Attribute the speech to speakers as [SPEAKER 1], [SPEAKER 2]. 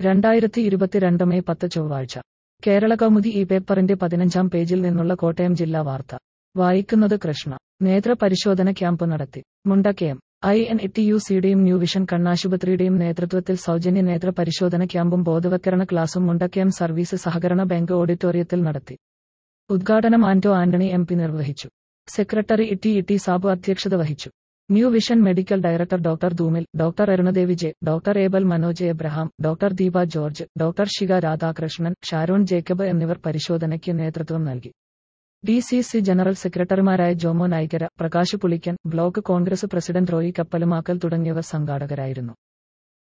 [SPEAKER 1] രണ്ടായിരത്തി ഇരുപത്തിരണ്ട് മെയ് പത്ത് ചൊവ്വാഴ്ച കേരള കൗമുദി ഈ പേപ്പറിന്റെ പതിനഞ്ചാം പേജിൽ നിന്നുള്ള കോട്ടയം ജില്ലാ വാർത്ത വായിക്കുന്നത് കൃഷ്ണ നേത്ര പരിശോധന ക്യാമ്പ് നടത്തി Mundakayam I N T U സിയുടെയും ന്യൂ വിഷൻ കണ്ണാശുപത്രിയുടെയും നേതൃത്വത്തിൽ സൗജന്യ നേത്ര പരിശോധന ക്യാമ്പും ബോധവൽക്കരണ ക്ലാസും മുണ്ടക്കയം സർവീസ് സഹകരണ ബാങ്ക് ഓഡിറ്റോറിയത്തിൽ നടത്തി ഉദ്ഘാടനം ആന്റോ ആന്റണി എം പി നിർവഹിച്ചു secretary E T E T Sabu അധ്യക്ഷത വഹിച്ചു new vision medical director doctor Dhoomil doctor Arunadevi J doctor Abel Manoj Abraham doctor Deepa George doctor Shika Radhakrishnan Sharon Jacob എന്നിവർ പരിശോധനയ്ക്ക് നേതൃത്വം നൽകി ഡി സി സി ജനറൽ സെക്രട്ടറിമാരായ ജോമോ നായിക്കര പ്രകാശ് പുളിക്കൻ ബ്ലോക്ക് കോൺഗ്രസ് പ്രസിഡന്റ് റോയി കപ്പലുമാക്കൽ തുടങ്ങിയവർ സംഘാടകരായിരുന്നു